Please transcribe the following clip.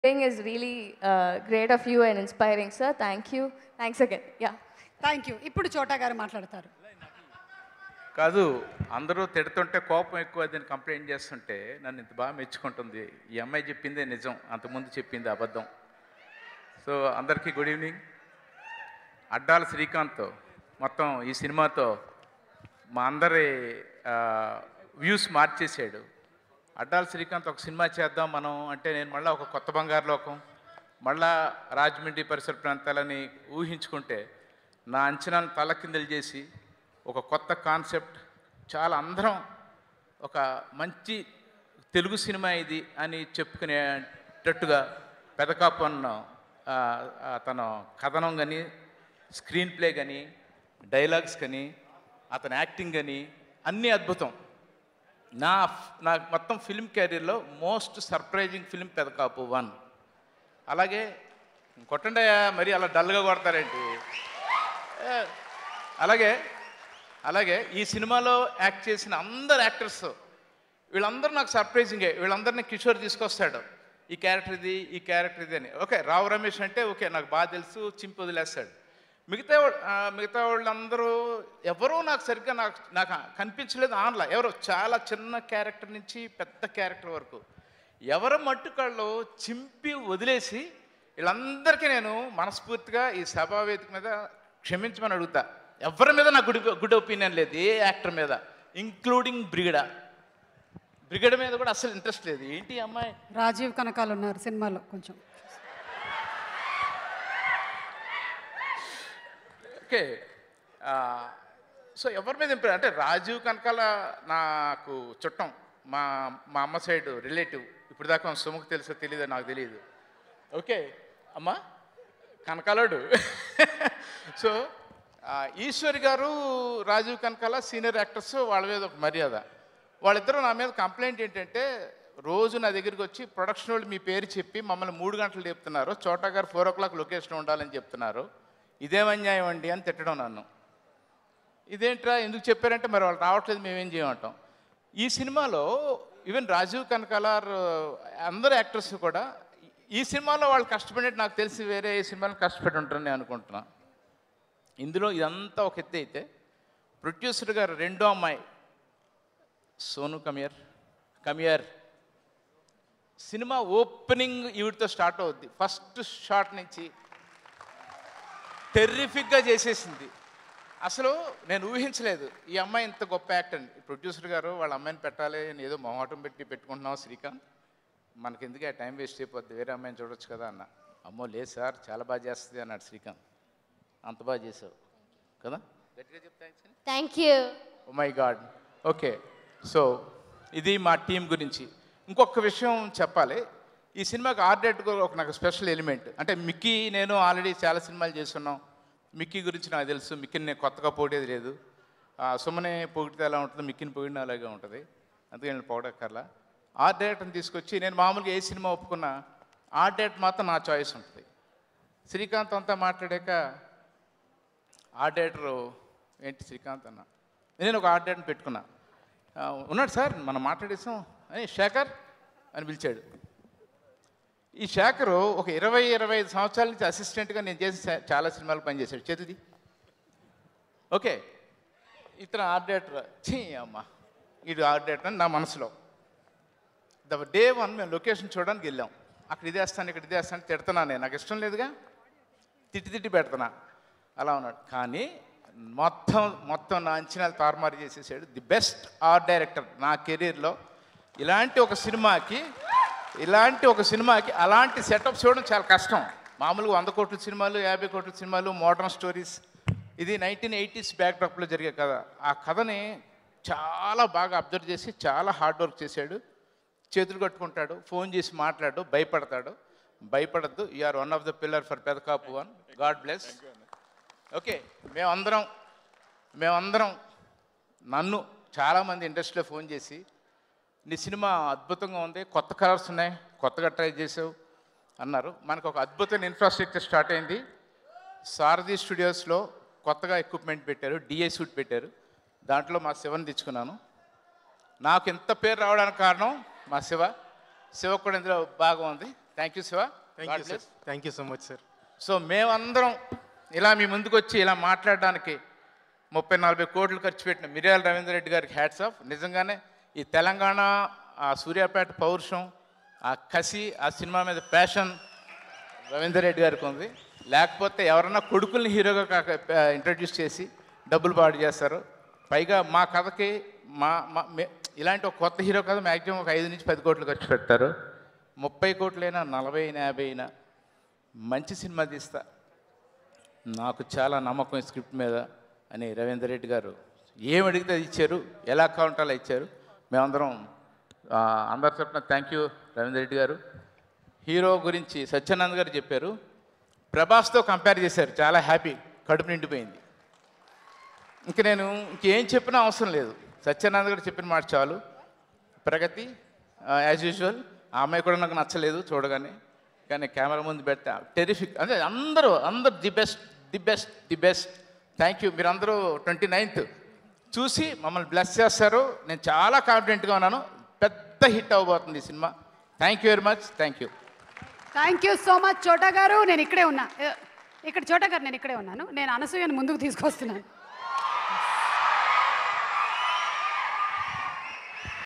Thing is really uh, great of you and inspiring, sir. Thank you. Thanks again. Yeah. Thank you ఇప్పుడు చోటా గారు మాట్లాడతారు కాదు అందరూ తిడుతుంటే కోపం ఎక్కువ దీన్ని కంప్లైంట్ చేస్తుంటే నన్ను ఇంత బాగా మెచ్చుకుంటుంది ఈ అమ్మాయి చెప్పిందే నిజం అంతకుముందు చెప్పింది అబద్ధం సో అందరికీ గుడ్ ఈవినింగ్ అడ్డాల శ్రీకాంత్ మొత్తం ఈ సినిమాతో మా అందరి వ్యూస్ మార్చేసాడు అడ్డాల శ్రీకాంత్ ఒక సినిమా చేద్దాం మనం అంటే నేను మళ్ళీ ఒక కొత్త బంగారు లోకం మళ్ళా రాజమండ్రి పరిసర ప్రాంతాలని ఊహించుకుంటే నా అంచనాను తలకిందలు చేసి ఒక కొత్త కాన్సెప్ట్ చాలా అందరం ఒక మంచి తెలుగు సినిమా ఇది అని చెప్పుకునేటట్టుగా పెదకాపన్న ఆ, ఆ, తన కథనం కానీ స్క్రీన్ ప్లే కానీ డైలాగ్స్ కానీ అతని యాక్టింగ్ కానీ అన్నీ అద్భుతం నా నా మొత్తం ఫిల్మ్ కెరీర్లో most surprising film Peddha Kapu one అలాగే కొట్టండయ్యా మరి అలా డల్గా కొడతారేంటి ఏ, అలాగే అలాగే ఈ సినిమాలో యాక్ట్ చేసిన అందరు యాక్టర్స్ వీళ్ళందరూ నాకు సర్ప్రైజింగే వీళ్ళందరినీ కిషోర్ తీసుకొస్తాడు ఈ క్యారెక్టర్ ఇది ఈ క్యారెక్టర్ ఇది అని ఓకే రావు రమేష్ అంటే ఓకే నాకు బాగా తెలుసు చింపి వదిలేస్తాడు మిగతా వా- ఆ, మిగతా వాళ్ళందరూ ఎవరూ నాకు సరిగ్గా నాకు నాకు కనిపించలేదు ఆన్లా ఎవరో చాలా చిన్న క్యారెక్టర్ నుంచి పెద్ద క్యారెక్టర్ వరకు ఎవరు మట్టుకాళ్ళు చింపి వదిలేసి వీళ్ళందరికీ నేను మనస్ఫూర్తిగా ఈ సభా వేదిక మీద క్షమించమని అడుగుతా ఎవరి మీద నాకు గుడ్ గుడ్ ఒపీనియన్ లేదు ఏ యాక్టర్ మీద ఇంక్లూడింగ్ బ్రిగడ బ్రిగడ మీద కూడా అసలు ఇంట్రెస్ట్ లేదు ఏంటి ఈ అమ్మాయి రాజీవ్ కనకాలు ఉన్నారు సినిమాలో కొంచెం ఓకే సో ఎవరి మీద ఇంప్రెస్ అంటే రాజీవ్ కనకాల నాకు చుట్టం మా మా అమ్మ సైడ్ రిలేటివ్ ఇప్పుడు దాకా సుముఖ తెలుసో తెలియదో నాకు తెలియదు ఓకే అమ్మా కనకాలోడు సో ఆ, ఈశ్వరి గారు రాజీవ్ కనకాల సీనియర్ యాక్టర్స్ వాళ్ళ మీద ఒక మర్యాద వాళ్ళిద్దరూ నా మీద కంప్లైంట్ ఏంటంటే రోజు నా దగ్గరికి వచ్చి ప్రొడక్షన్ వాళ్ళు మీ పేరు చెప్పి మమ్మల్ని మూడు గంటలు చెప్తున్నారు చోటా గారు ఫోర్ ఓ క్లాక్ లొకేషన్ ఉండాలని చెప్తున్నారు ఇదేం అన్యాయం అండి అని తిట్టడం నన్ను ఇదేంట్రా ఎందుకు చెప్పారంటే మరి వాళ్ళు రావట్లేదు మేమేం చేయమంటాం ఈ సినిమాలో ఈవెన్ రాజీవ్ కనకాలార్ అందరు యాక్టర్స్ కూడా ఈ సినిమాలో వాళ్ళు కష్టపడినట్టు నాకు తెలిసి వేరే ఏ సినిమాలో కష్టపడి ఉంటారని నేను అనుకుంటున్నా ఇందులో ఇదంతా ఒక ఎత్తు అయితే ప్రొడ్యూసర్ గారు రెండో అమ్మాయి సోను కమియర్ కమియర్ సినిమా ఓపెనింగ్ ఈవిడితో స్టార్ట్ అవుద్ది ఫస్ట్ షాట్ నుంచి టెర్రిఫిక్గా చేసేసింది అసలు నేను ఊహించలేదు ఈ అమ్మాయి ఇంత గొప్ప యాక్టర్ ప్రొడ్యూసర్ గారు వాళ్ళ అమ్మాయిని పెట్టాలి అని ఏదో మొహమాటం పెట్టి పెట్టుకుంటున్నాం శ్రీకాంత్ మనకి ఎందుకు ఆ టైం వేస్ట్ అయిపోద్ది వేరే అమ్మాయిని చూడొచ్చు కదా అన్న అమ్మో లేదు సార్ చాలా బాగా చేస్తుంది అన్నాడు శ్రీకాంత్ అంత బాగా చేసావు కదా గట్టిగా చెప్తా Thank you. Oh my God okay so ఇది మా టీం గురించి ఇంకొక విషయం చెప్పాలి ఈ సినిమాకి ఆర్డెట్ ఒక నాకు స్పెషల్ ఎలిమెంట్ అంటే మిక్కీ నేను ఆల్రెడీ చాలా సినిమాలు చేస్తున్నాం మిక్కీ గురించి నాకు తెలుసు మిక్కీని నేను కొత్తగా పోటేది లేదు ఆ, సుమనే పొగిడితే ఎలా ఉంటుందో మిక్కీని పొగిడిన అలాగే ఉంటుంది అందుకే నేను పొగడక్కర్లా ఆర్ట్ డైరెక్టర్ని తీసుకొచ్చి నేను మామూలుగా ఏ సినిమా ఒప్పుకున్నా ఆర్ట్ డైరెక్టర్ మాత్రం నా చాయిస్ ఉంటుంది శ్రీకాంత్ అంతా మాట్లాడాక ఆర్ట్ డైరెక్టర్ ఏంటి శ్రీకాంత్ అన్న నేను ఒక ఆర్ట్ డైరెక్టర్ని పెట్టుకున్నా ఆ, ఉన్నాడు సార్ మనం మాట్లాడేసాం అని శేఖర్ అని పిలిచాడు ఈ శేఖరు ఒక ఇరవై ఇరవై ఐదు సంవత్సరాల నుంచి అసిస్టెంట్గా నేను చేసిన చా- చాలా సినిమాలు పనిచేశాడు చేతుది ఓకే ఇతను ఆర్ట్ డైరెక్టర్ చీ అమ్మ ఇది ఆర్ట్ డైరెక్టర్ అని నా మనసులో ద డే వన్ మేము లొకేషన్ చూడడానికి వెళ్ళాం అక్కడ ఇది వేస్తాను ఇక్కడ ఇది వేస్తాను తిడుతున్నా నేను నాకు ఇష్టం లేదుగా తిట్టి తిట్టి పెడుతున్నా అలా ఉన్నాడు కానీ మొత్తం మొత్తం నా అంచనాలు తారుమారు చేసేసాడు ది బెస్ట్ ఆర్ట్ డైరెక్టర్ నా కెరీర్లో ఇలాంటి ఒక సినిమాకి ఇలాంటి ఒక సినిమాకి అలాంటి సెటప్ చూడడం చాలా కష్టం మామూలుగా వంద కోట్ల సినిమాలు యాభై కోట్ల సినిమాలు మోడర్న్ స్టోరీస్ ఇది నైన్టీన్ ఎయిటీస్ బ్యాక్డ్రాప్లో జరిగే కథ ఆ కథని చాలా బాగా అబ్జర్వ్ చేసి చాలా హార్డ్ వర్క్ చేశాడు చేతులు కట్టుకుంటాడు ఫోన్ చేసి మాట్లాడు భయపడతాడు భయపడద్దు are one of the pillar for Pedakapu one God bless okay మేమందరం మేమందరం నన్ను చాలామంది ఇండస్ట్రీలో ఫోన్ చేసి నీ సినిమా అద్భుతంగా ఉంది కొత్త కలర్స్ ఉన్నాయి కొత్తగా ట్రై చేసావు అన్నారు మనకు ఒక అద్భుతమైన ఇన్ఫ్రాస్ట్రక్చర్ స్టార్ట్ అయింది సారథి స్టూడియోస్లో కొత్తగా ఎక్విప్మెంట్ పెట్టారు డిఐ సూట్ పెట్టారు దాంట్లో మా శివని తెచ్చుకున్నాను నాకు ఇంత పేరు రావడానికి కారణం మా శివ శివ కూడా ఇందులో బాగా ఉంది thank you Shiva thank you sir thank you so much sir so మేమందరం ఇలా మీ ముందుకు వచ్చి ఇలా మాట్లాడడానికి ముప్పై నలభై కోట్లు ఖర్చు పెట్టిన మిర్యాల రవీంద్ర రెడ్డి గారికి హ్యాట్స్ ఆఫ్ నిజంగానే ఈ తెలంగాణ ఆ సూర్యాపేట పౌరుషం ఆ కసి ఆ సినిమా మీద ప్యాషన్ రవీందర్ రెడ్డి గారికి ఉంది లేకపోతే ఎవరన్నా కొడుకుల్ని హీరోగా కాక ఇంట్రడ్యూస్ చేసి డబ్బులు పాడు చేస్తారు పైగా మా కథకి మా మా మే- ఇలాంటి ఒక కొత్త హీరో కథ మ్యాక్సిమం ఒక ఐదు నుంచి పది కోట్లు ఖర్చు పెడతారు ముప్పై కోట్లైనా నలభై అయినా యాభై అయినా మంచి సినిమా తీస్తా నాకు చాలా నమ్మకం ఈ స్క్రిప్ట్ మీద అని రవీందర్ రెడ్డి గారు ఏం అడిగితే అది ఇచ్చారు ఎలా కావాలంటే అలా ఇచ్చారు మేమందరం ఆ, అందరి తరపున థ్యాంక్ యూ రవీందర్ రెడ్డి గారు హీరో గురించి సత్యానంద్ గారు చెప్పారు ప్రభాస్తో కంపేర్ చేశారు చాలా హ్యాపీ కడుపు నిండిపోయింది ఇంక నేను ఇంకేం చెప్పినా అవసరం లేదు సత్యానంద్ గారు చెప్పిన మాట చాలు ప్రగతి యాజ్ యూజువల్ ఆ అమ్మాయి కూడా నాకు నచ్చలేదు చూడగానే కానీ కెమెరా ముందు పెడితే టెరిఫిక్ అంటే అందరూ అందరు the best the best the best thank you మీరందరూ ట్వంటీ నైన్త్ చూసి మమ్మల్ని బ్లెస్ చేస్తారు నేను చాలా కాన్ఫిడెంట్గా ఉన్నాను పెద్ద హిట్ అవ్వబోతుంది ఈ cinema thank you very much thank you thank you so much Chota గారు నేను ఇక్కడే ఉన్నా ఏ, ఇక్కడ చోటా గారు నేను ఇక్కడే ఉన్నాను నేను అనసూయను ముందుకు తీసుకొస్తున్నాను